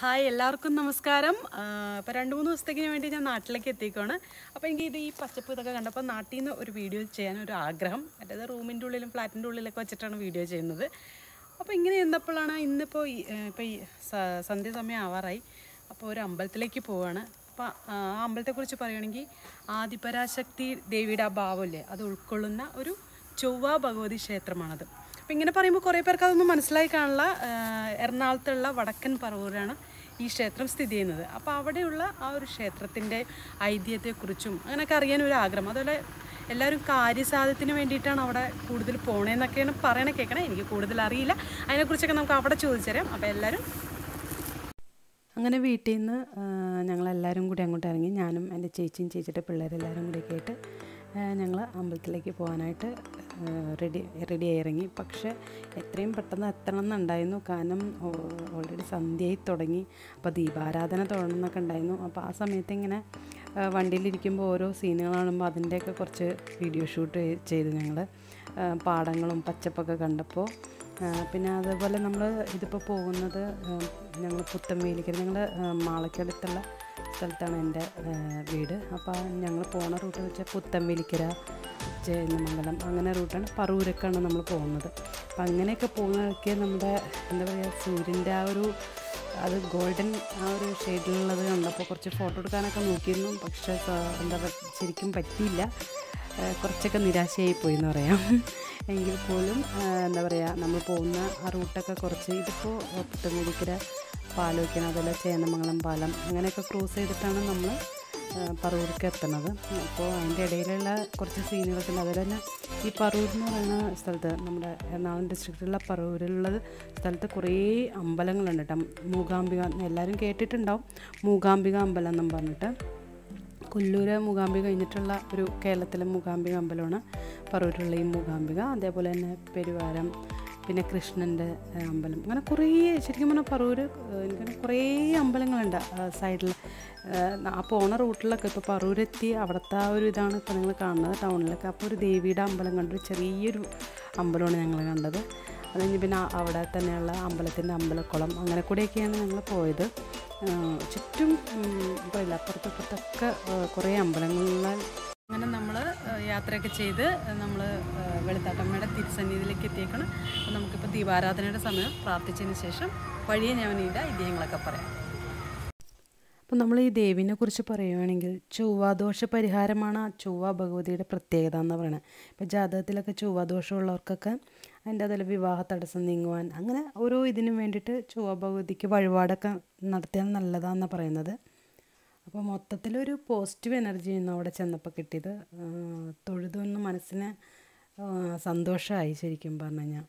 Hi എല്ലാവർക്കും നമസ്കാരം അപ്പോൾ രണ്ട് മൂന്ന് ദിവസത്തേക്ക് വേണ്ടി ഞാൻ നാട്ടിലേക്ക് എത്തിക്കുവാണ് അപ്പോൾ എനിക്ക് ഇത് ഈ പച്ചപ്പ് ഇതൊക്കെ കണ്ടപ്പോൾ നാട്ടിൽ നിന്ന് ഒരു വീഡിയോ ചെയ്യാൻ ഒരു ആഗ്രഹം മറ്റേത് റൂമിൻ്റെ ഉള്ളിലും ഫ്ലാറ്റിൻ്റെ ഉള്ളിലൊക്കെ വെച്ചിട്ടാണ് വീഡിയോ ചെയ്യുന്നത് അപ്പോൾ ഇങ്ങനെ ഇരുന്നപ്പോഴാണ് ഇന്നിപ്പോൾ ഈ, ഏഹ്, ഇപ്പോൾ ഈ സ- സന്ധ്യ സമയം ആവാറായി അപ്പോൾ ഒരു അമ്പലത്തിലേക്ക് പോവാണ് അപ്പോൾ ആ അമ്പലത്തെക്കുറിച്ച് പറയുകയാണെങ്കിൽ ആദിപരാശക്തി ദേവിയുടെ ആ ഭാവമില്ലേ അത് ഉൾക്കൊള്ളുന്ന ഒരു ചൊവ്വ ഭഗവതി ക്ഷേത്രമാണത് അപ്പം ഇങ്ങനെ പറയുമ്പോൾ കുറേ പേർക്ക് അതൊന്നും മനസ്സിലായി കാണില്ല ആഹ് എറണാകുളത്തുള്ള വടക്കൻ പറവൂരാണ് ഈ ക്ഷേത്രം സ്ഥിതി ചെയ്യുന്നത് അപ്പോൾ അവിടെയുള്ള ആ ഒരു ക്ഷേത്രത്തിൻ്റെ ഐതിഹ്യത്തെക്കുറിച്ചും അങ്ങനെയൊക്കെ അറിയാൻ ഒരു ആഗ്രഹം അതുപോലെ എല്ലാവരും കാര്യസാധ്യത്തിന് വേണ്ടിയിട്ടാണ് അവിടെ കൂടുതൽ പോണേന്നൊക്കെയാണ് പറയണേ കേൾക്കണേ എനിക്ക് കൂടുതൽ അറിയില്ല അതിനെക്കുറിച്ചൊക്കെ നമുക്ക് അവിടെ ചോദിച്ചുതരാം അപ്പോൾ എല്ലാവരും അങ്ങനെ വീട്ടിൽ നിന്ന് ഞങ്ങളെല്ലാവരും കൂടി അങ്ങോട്ട് ഇറങ്ങി ഞാനും എൻ്റെ ചേച്ചിയും ചേച്ചിയുടെ പിള്ളേരെല്ലാവരും കൂടി ഒക്കെ ആയിട്ട് ഞങ്ങൾ അമ്പലത്തിലേക്ക് പോകാനായിട്ട് റെഡി റെഡിയായി ഇറങ്ങി പക്ഷേ എത്രയും പെട്ടെന്ന് എത്തണം എന്നുണ്ടായിരുന്നു കാരണം ഓൾറെഡി സന്ധ്യയായി തുടങ്ങി അപ്പോൾ ദീപാരാധന തുടങ്ങുന്നൊക്കെ ഉണ്ടായിരുന്നു അപ്പോൾ ആ സമയത്ത് ഇങ്ങനെ ആ, വണ്ടിയിലിരിക്കുമ്പോൾ ഓരോ സീനുകൾ കാണുമ്പോൾ അതിൻ്റെയൊക്കെ കുറച്ച് വീഡിയോ ഷൂട്ട് ചെയ്തു ഞങ്ങൾ പാടങ്ങളും പച്ചപ്പൊക്കെ കണ്ടപ്പോൾ ആ, പിന്നെ അതേപോലെ നമ്മൾ ഇതിപ്പോൾ പോകുന്നത് ഞങ്ങൾ പുത്തൻവേലിക്കര ഞങ്ങൾ മാളയ്ക്കടുത്തുള്ള സ്ഥലത്താണ് എൻ്റെ ആ, വീട് അപ്പോൾ ഞങ്ങൾ പോണ റൂട്ട് വെച്ചാൽ പുത്തൻവേലിക്കര ജയനമംഗലം അങ്ങനെ റൂട്ടാണ് പറൂരൊക്കെയാണ് നമ്മൾ പോകുന്നത് അപ്പം അങ്ങനെയൊക്കെ പോകുന്നതൊക്കെ നമ്മുടെ എന്താ പറയുക സൂര്യൻ്റെ ആ ഒരു അത് ഗോൾഡൻ ആ ഒരു ഷെയ്ഡിലുള്ളത് കണ്ടപ്പോൾ കുറച്ച് ഫോട്ടോ എടുക്കാനൊക്കെ നോക്കിയിരുന്നു പക്ഷേ സ- എന്താ പറയുക ശരിക്കും പറ്റിയില്ല ആ, കുറച്ചൊക്കെ നിരാശയായി പോയി എന്ന് പറയാം എങ്കിൽ പോലും ആ, എന്താ പറയുക നമ്മൾ പോകുന്ന ആ റൂട്ടൊക്കെ കുറച്ച് ഇതിപ്പോൾ പുത്തമ്പുലിക്കര പാലോയ്ക്കണം അതുപോലെ ചേന്നമംഗലം പാലം അങ്ങനെയൊക്കെ ക്രോസ് ചെയ്തിട്ടാണ് നമ്മൾ പറവൂർക്ക് എത്തുന്നത് അപ്പോൾ അതിൻ്റെ ഇടയിലുള്ള കുറച്ച് സീനുകളൊക്കെ ഉണ്ട് അതുപോലെ തന്നെ ഈ പറവൂർ എന്ന് പറയുന്ന സ്ഥലത്ത് നമ്മുടെ എറണാകുളം ഡിസ്ട്രിക്റ്റിലുള്ള പറവൂരിലുള്ള സ്ഥലത്ത് കുറേ അമ്പലങ്ങളുണ്ട് കേട്ടോ മൂകാംബിക എല്ലാവരും കേട്ടിട്ടുണ്ടാവും മൂകാംബിക അമ്പലം എന്നും പറഞ്ഞിട്ട് കൊല്ലൂര് മൂകാംബിക കഴിഞ്ഞിട്ടുള്ള ഒരു കേരളത്തിലെ മൂകാംബിക അമ്പലമാണ് പറവൂരുള്ള ഈ മൂകാംബിക അതേപോലെ തന്നെ പെരുവാരം പിന്നെ കൃഷ്ണൻ്റെ ഏഹ്, അമ്പലം അങ്ങനെ കുറേ ശരിക്കും പറഞ്ഞാൽ പറവൂര് ഏഹ്, എനിക്കങ്ങനെ കുറേ അമ്പലങ്ങളുണ്ട് സൈഡിൽ ആ പോണ റൂട്ടിലൊക്കെ ഇപ്പോൾ പറവൂരെത്തി അവിടുത്തെ ആ ഒരു ഇതാണ് ഇപ്പോൾ നിങ്ങൾ കാണുന്നത് ടൗണിലൊക്കെ അപ്പോൾ ഒരു ദേവിയുടെ അമ്പലം കണ്ടു ഒരു ചെറിയൊരു അമ്പലമാണ് ഞങ്ങൾ കണ്ടത് അത് കഴിഞ്ഞ് പിന്നെ ആ- അവിടെ തന്നെയുള്ള അമ്പലത്തിൻ്റെ അമ്പലക്കുളം അങ്ങനെ കൂടെയൊക്കെയാണ് ഞങ്ങൾ പോയത് ആ, ചുറ്റും പറയില്ല അപ്പുറത്തും ഇപ്പുറത്തൊക്കെ ആ, കുറേ അമ്പലങ്ങളിൽ അങ്ങനെ നമ്മൾ യാത്രയൊക്കെ ചെയ്ത് നമ്മൾ വെളുത്താട്ടമ്മയുടെ തിരുസന്നിധിയിലേക്ക് എത്തിയേക്കണം അപ്പോൾ നമുക്കിപ്പോൾ ദീപാരാധനയുടെ സമയം പ്രാർത്ഥിച്ചതിന് ശേഷം വഴിയെ ഞാൻ ഇതിൻ്റെ ഐതിഹ്യങ്ങളൊക്കെ പറയാം അപ്പോൾ നമ്മൾ ഈ ദേവിനെ കുറിച്ച് പറയുകയാണെങ്കിൽ ചൊവ്വാദോഷ പരിഹാരമാണ് ആ ചൊവ്വ ഭഗവതിയുടെ പ്രത്യേകത എന്ന് പറയുന്നത് ഇപ്പോൾ ജാതകത്തിലൊക്കെ ചൊവ്വാദോഷമുള്ളവർക്കൊക്കെ അതിൻ്റെ അതിൽ വിവാഹ തടസ്സം നീങ്ങുവാൻ അങ്ങനെ ഓരോ ഇതിനും വേണ്ടിയിട്ട് ചൊവ്വ ഭഗവതിക്ക് വഴിപാടൊക്കെ നടത്തിയാൽ നല്ലതാണെന്നാണ് പറയുന്നത് അപ്പോൾ മൊത്തത്തിലൊരു പോസിറ്റീവ് എനർജിയാണ് അവിടെ ചെന്നപ്പോൾ കിട്ടിയത് ആ, തൊഴുതൊന്ന് മനസ്സിന് ആ, സന്തോഷമായി ശരിക്കും പറഞ്ഞു കഴിഞ്ഞാൽ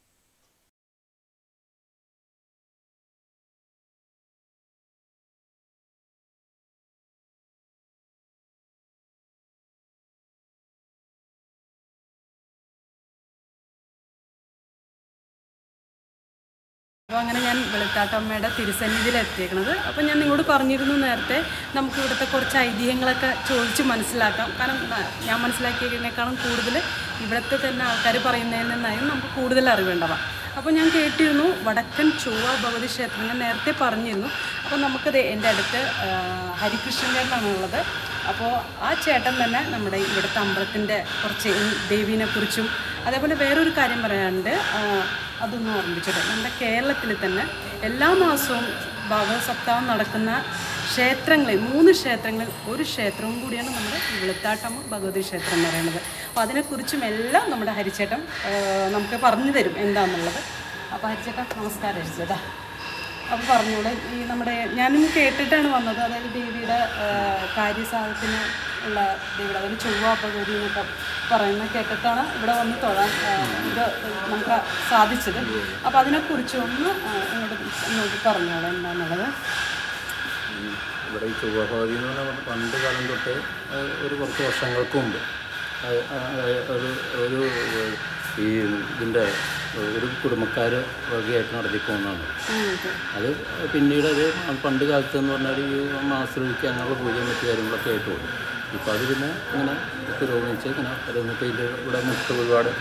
അപ്പോൾ അങ്ങനെ ഞാൻ വെളുത്താട്ടമ്മയുടെ തിരുസന്നിധിയിൽ എത്തിയേക്കണത് അപ്പോൾ ഞാൻ നിങ്ങളോട് പറഞ്ഞിരുന്നു നേരത്തെ നമുക്ക് ഇവിടുത്തെ കുറച്ച് ഐതിഹ്യങ്ങളൊക്കെ ചോദിച്ച് മനസ്സിലാക്കാം കാരണം ന- ഞാൻ മനസ്സിലാക്കിയതിനേക്കാളും കൂടുതൽ ഇവിടുത്തെ തന്നെ ആൾക്കാർ പറയുന്നതിൽ നിന്നായിരുന്നു നമുക്ക് കൂടുതൽ അറിവേണ്ടതാണ് അപ്പോൾ ഞാൻ കേട്ടിരുന്നു വടക്കൻ ചൊവ്വ ഭഗവതി ക്ഷേത്രം ഞാൻ നേരത്തെ പറഞ്ഞിരുന്നു അപ്പോൾ നമുക്കത് എൻ്റെ അടുത്ത് ആ, ഹരികൃഷ്ണൻ ചേട്ടനാണ് ഉള്ളത് അപ്പോൾ ആ ചേട്ടൻ തന്നെ നമ്മുടെ ഇവിടുത്തെ അമ്പലത്തിൻ്റെ കുറച്ച് ദേവീനെ കുറിച്ചും അതേപോലെ വേറൊരു കാര്യം പറയാനുണ്ട് ആ, അതൊന്ന് ഓർമ്മിച്ചിട്ട് നമ്മുടെ കേരളത്തിൽ തന്നെ എല്ലാ മാസവും ഭഗവത് സപ്താഹം നടക്കുന്ന ക്ഷേത്രങ്ങളിൽ മൂന്ന് ക്ഷേത്രങ്ങളിൽ ഒരു ക്ഷേത്രവും കൂടിയാണ് നമ്മുടെ ഈ വെളുത്താട്ടമ്മ ഭഗവതി ക്ഷേത്രം എന്ന് പറയുന്നത് അപ്പോൾ അതിനെക്കുറിച്ചും എല്ലാം നമ്മുടെ ഹരിച്ചേട്ടൻ ആ, നമുക്ക് പറഞ്ഞു തരും എന്താണെന്നുള്ളത് അപ്പോൾ ഹരിച്ചേട്ടൻ നമസ്കാരം ഹരിച്ചേട്ടാ അപ്പോൾ പറഞ്ഞോളൂ ഈ നമ്മുടെ ഞാനും കേട്ടിട്ടാണ് വന്നത് അതായത് ദേവിയുടെ ആ, കാര്യസാധത്തിന് ഉള്ള ദേവിയുടെ അതായത് ചൊവ്വ ഭഗവതി എന്നൊക്കെ പറയുന്നത് കേട്ടിട്ടാണ് ഇവിടെ വന്ന് തൊഴാൻ ആ, ഇത് നമുക്ക് സാധിച്ചത് അപ്പോൾ അതിനെക്കുറിച്ച് ഒന്ന് ആ, ഇങ്ങോട്ട് ഇങ്ങോട്ട് പറഞ്ഞോളൂ എന്താണെന്നുള്ളത് ഇവിടെ ഈ ചൊവ്വഭഗവതി എന്ന് പറഞ്ഞാൽ പണ്ട് കാലം തൊട്ട് ഏഹ്, ഒരു കുറച്ച് വർഷങ്ങൾക്ക് മുമ്പ് അത് ആ- ആ- ഒരു ഒരു ഏഹ്, ഈ ഇതിൻ്റെ ഒരു കുടുംബക്കാർ വകയായിട്ട് നടത്തി പോകുന്നതാണ് അത് പിന്നീട് അത് പണ്ട് കാലത്ത് എന്ന് പറഞ്ഞാൽ ഈ മാസൊഴുക്കി അങ്ങനെയുള്ള പൂജയും മറ്റു കാര്യങ്ങളൊക്കെ ആയിട്ട് പോകും ഇപ്പോൾ അത് പിന്നെ ഇങ്ങനെ പുരോഗമിച്ച് ഇങ്ങനെ വരുന്നിട്ട് ഇത് ഇവിടെ മുട്ട് ഒരുപാട്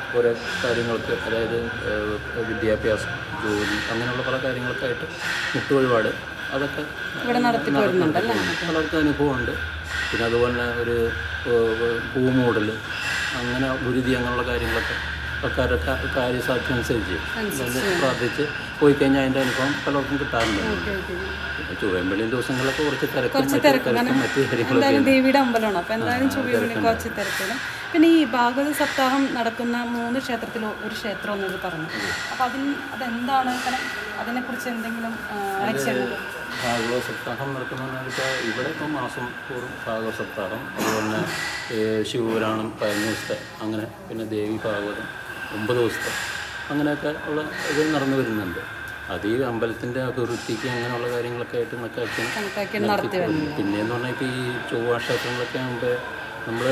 ഓരോ കാര്യങ്ങൾക്ക് അതായത് ഏഹ്, വിദ്യാഭ്യാസം ജോലി അങ്ങനെയുള്ള പല കാര്യങ്ങൾക്കായിട്ട് മുട്ടുവഴിപാട് അതൊക്കെ ഇവിടെ നടത്തി പോരുന്നുണ്ടല്ലേ പലർക്കും അനുഭവമുണ്ട് പിന്നെ അതുപോലെ തന്നെ ഒരു ഏഹ്, പൂമൂടൽ അങ്ങനെ ഗുരുതി അങ്ങനെയുള്ള കാര്യങ്ങളൊക്കെ ആൾക്കാരൊക്കെ കാര്യസാധ്യം അനുസരിച്ച് അത് പ്രാർത്ഥിച്ച് പോയി കഴിഞ്ഞാൽ അതിൻ്റെ അനുഭവം പലർക്കും കിട്ടാറുണ്ട് ഓക്കെ ഓക്കെ പിന്നെ ചൊവ്വമ്പള്ളിയും ദിവസങ്ങളിലൊക്കെ കുറച്ച് തിരക്കും മറ്റു തിരക്കും മറ്റു കാര്യങ്ങളൊക്കെ എന്തായാലും ദേവിയുടെ അമ്പലമാണ് അപ്പോൾ എന്തായാലും ചൊവ്വ കുറച്ച് തിരക്കിലും പിന്നെ ഈ ഭാഗവത സപ്താഹം നടക്കുന്ന മൂന്ന് ക്ഷേത്രത്തിൽ ഒരു ക്ഷേത്രം എന്നത് പറഞ്ഞു അപ്പോൾ അതിന് അതെന്താണ് കാരണം അതിനെക്കുറിച്ച് എന്തെങ്കിലും അയച്ചത് ഭാഗവത സപ്താഹം നടക്കുന്നതെന്ന് വെച്ചാൽ ഇവിടെ ഇപ്പം മാസം തോറും ഭാഗവത സപ്താഹം അതുപോലെ തന്നെ ഏ, ശിവപുരാണം പതിനഞ്ച് ദിവസത്തെ അങ്ങനെ പിന്നെ ദേവി ഭാഗവതം ഒമ്പത് ദിവസത്തെ അങ്ങനെയൊക്കെ ഉള്ള ഇത് നടന്നു വരുന്നുണ്ട് അത് ഈ അമ്പലത്തിൻ്റെ അഭിവൃദ്ധിക്ക് അങ്ങനെയുള്ള കാര്യങ്ങളൊക്കെ ആയിട്ട് നമുക്ക് അച്ഛൻ കണക്കാക്കി നടത്തി വരുന്നത് പിന്നെയെന്ന് പറഞ്ഞാൽ ഇപ്പോൾ ഈ ചൊവ്വ ക്ഷേത്രങ്ങളൊക്കെ ആകുമ്പോൾ നമ്മൾ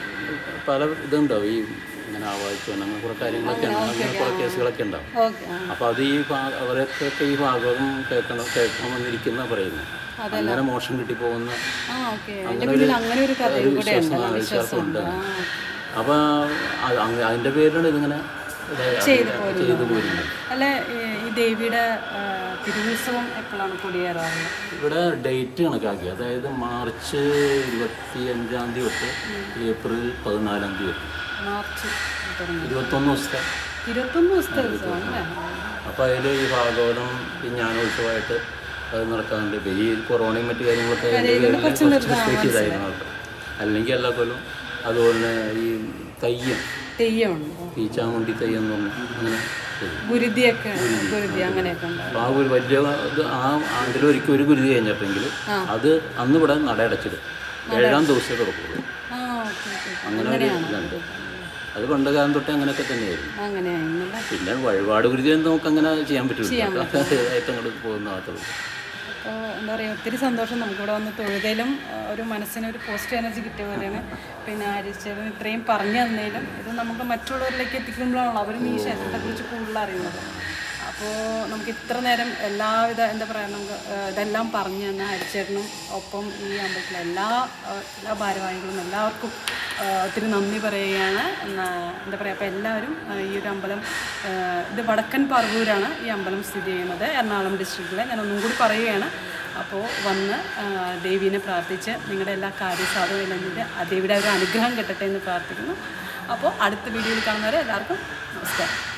പല ഇതുണ്ടാവും ഈ ഇങ്ങനെ ആവാഹിച്ചു അങ്ങനെ കുറേ കാര്യങ്ങളൊക്കെ ഉണ്ട് അങ്ങനെ കുറേ കേസുകളൊക്കെ ഉണ്ടാവും ഓക്കെ ആ അപ്പോൾ അത് ഈ ഭാ- അവരൊക്കെ ഈ ഭാഗവതം കേൾക്കണം കേൾക്കണമെന്നിരിക്കുന്ന പറയുന്നത് അങ്ങനെ മോശം കിട്ടിപ്പോകുന്ന ആ ഓക്കെ അതിൻ്റെ പിന്നിൽ അങ്ങനെ ഒരു കഥയും കൂടെ ഉണ്ട് വിശ്വാസം വിശ്വാസമുണ്ട് അപ്പോൾ അതിൻ്റെ പേരിലാണ് ഇതിങ്ങനെ ഇതായി- ചെയ്തു പോരുന്നത് അല്ല ഈ- ഈ ദേവിയുടെ ആ, തിരുവുത്സവം എപ്പോഴാണ് കൊടിയേറാറുള്ളത് ഇവിടെ ഡേറ്റ് കണക്കാക്കി അതായത് മാർച്ച് ഇരുപത്തി അഞ്ചാം തീയതി തൊട്ട് ഏപ്രിൽ പതിനാലാം തീയതി വരെ മാർച്ച് തുടങ്ങി ഇരുപത്തൊന്ന് ദിവസത്തെ ഇരുപത്തൊന്ന് ദിവസത്തെ ഉത്സവം അല്ലേ അപ്പോൾ അതിൽ ഈ ഭാഗവതം ഈ ജ്ഞാനോത്സവമായിട്ട് അത് നടക്കാറുണ്ട് ഇപ്പം ഈ കൊറോണയും മറ്റു കാര്യങ്ങളൊക്കെ അതിൻ്റെ പേരിൽ കുറച്ച് മിസ്റ്റേക്ക് ഇതായിരുന്നു അവർക്ക് അല്ലെങ്കിൽ എല്ലാ കൊല്ലം അതുപോലെ തന്നെ ഈ തെയ്യം തെയ്യമുണ്ട് ഈ ചാമുണ്ടി തെയ്യം എന്ന് പറഞ്ഞാൽ അങ്ങനെ ചെയ്യും. ഗുരുതിയൊക്കെ ഗുരുതി അങ്ങനെയൊക്കെ ഉണ്ട് അപ്പോൾ ആ ഒരു വലിയ ഇത് ആ ആണ്ടിലൊരിക്കൽ ഒരു ഗുരുതി കഴിഞ്ഞിട്ടെങ്കിൽ അത് അന്ന് ഇവിടെ നട അടച്ചിടും ഏഴാം ദിവസമേ തുറക്കുള്ളൂ ആ ഓക്കെ ഓക്കെ അങ്ങനെ ഒരു ഇതുണ്ട് അത് പണ്ട് കാലം തൊട്ടേ അങ്ങനെയൊക്കെ തന്നെയായിരുന്നു അങ്ങനെയായിരുന്നല്ലേ പിന്നെ വഴിപാട് ഗുരുതി നമുക്ക് അങ്ങനെ ചെയ്യാൻ പറ്റില്ല ഏറ്റവും അങ്ങോട്ട് പോകുന്ന മാത്രമേ അപ്പോൾ എന്താ പറയുക ഒത്തിരി സന്തോഷം നമുക്കിവിടെ വന്ന് തൊഴുതലും ആ, ഒരു മനസ്സിന് ഒരു പോസിറ്റീവ് എനർജി കിട്ടിയ പോലെയാണ് പിന്നെ ആര്യച്ചേരൻ ഇത്രയും പറഞ്ഞു തന്നതിലും ഇത് നമുക്ക് മറ്റുള്ളവരിലേക്ക് എത്തിക്കുമ്പോഴാണല്ലോ അവരും ഈ ക്ഷേത്രത്തെക്കുറിച്ച് കൂടുതൽ അറിയുന്നത് അപ്പോൾ നമുക്ക് ഇത്ര നേരം എല്ലാവിധ എന്താ പറയുക നമുക്ക് ആ, ഇതെല്ലാം പറഞ്ഞു തന്ന ഹരിച്ചേട്ടനും ഒപ്പം ഈ അമ്പലത്തിലെ എല്ലാ ആ, എല്ലാ ഭാരവാഹികളും എല്ലാവർക്കും ആ, ഒത്തിരി നന്ദി പറയുകയാണ് എന്നാ, എന്താ പറയുക അപ്പോൾ എല്ലാവരും ആ, ഈ ഒരു അമ്പലം ആ, ഇത് വടക്കൻ പറവൂരാണ് ഈ അമ്പലം സ്ഥിതി ചെയ്യുന്നത് എറണാകുളം ഡിസ്ട്രിക്റ്റിലെ ഞാൻ ഒന്നും കൂടി പറയുകയാണ് അപ്പോൾ വന്ന് ആ, ദേവീനെ പ്രാർത്ഥിച്ച് നിങ്ങളുടെ എല്ലാ കാര്യസാധവും അല്ലെങ്കിൽ ആ ദേവിയുടെ ഒരു അനുഗ്രഹം കിട്ടട്ടെ എന്ന് പ്രാർത്ഥിക്കുന്നു അപ്പോൾ അടുത്ത വീഡിയോയിൽ കാണുന്നവരെ എല്ലാവർക്കും നമസ്കാരം